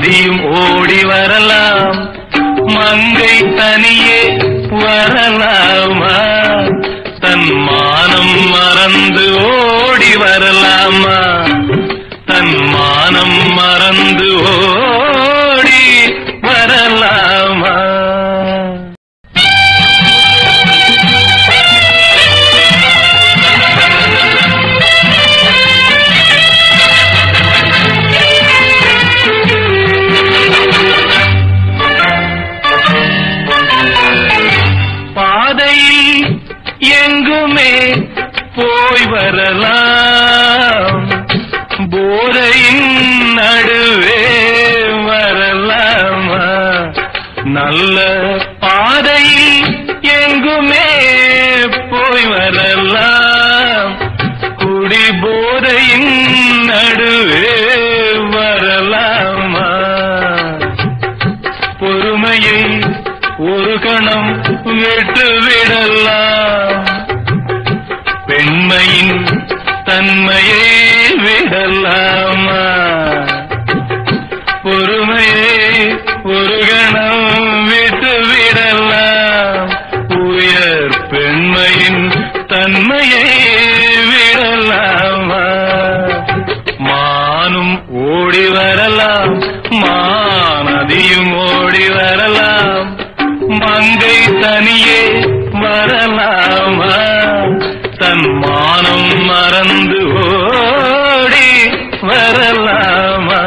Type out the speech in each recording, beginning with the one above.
நதியும் ஓடி வரலாம் மங்கை தனியே வரலாமா தன் மானம் மறந்து ஓடி வரலாமா தன் மானம் மறந்து ஓடி வரலாமா பாதையில் எங்குமே போய் வரலாம் போதையின் நடுவே வரலாமா நல்ல பாதையில் எங்குமே போய் வரலாம் குடி போதையின் நடுவே வரலாமா பொறுமையை ஒரு கணம் விட்டு விடலாம் பெண்மையின் தன்மையை விடலாமா பொறுமையை ஒரு கணம் விட்டு விடலாம் உயர் பெண்மையின் தன்மையை விடலாமா மானும் ஓடி வரலாம் மானதியும் ஓடி வரலாம் மங்கை தனியே வரலாமா தன் மானம் மறந்து ஓடி வரலாமா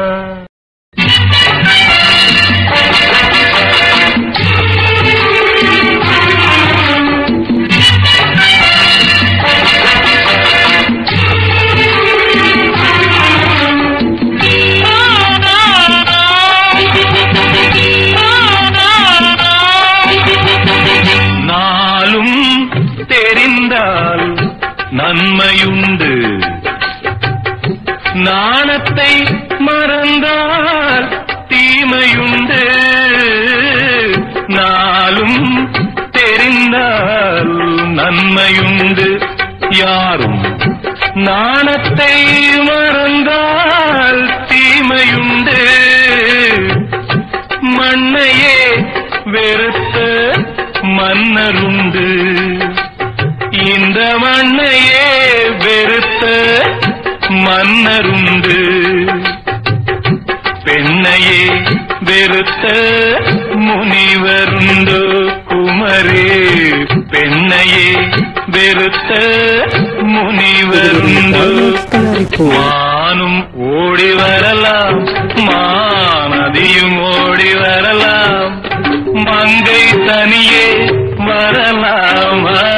நாளும் தெரிந்தால் நன்மையுண்டு நாணத்தை மறந்தால் தீமையுண்டு நாளும் தெரிந்தால் நன்மையுண்டு யாரும் நாணத்தை மறந்தால் தீமையுண்டு மண்ணையே வெறுத்த மன்னருண்டு இந்த மண்ணையே வெறுத்த மன்னருண்டு பெண்ணையே வெறுத்த முனிவருண்டு குமரே பெண்ணையே வெறுத்த முனிவருண்டு மானும் ஓடி வரலாம் மானதியும் ஓடி வரலாம் மங்கை தனியே வரலாமா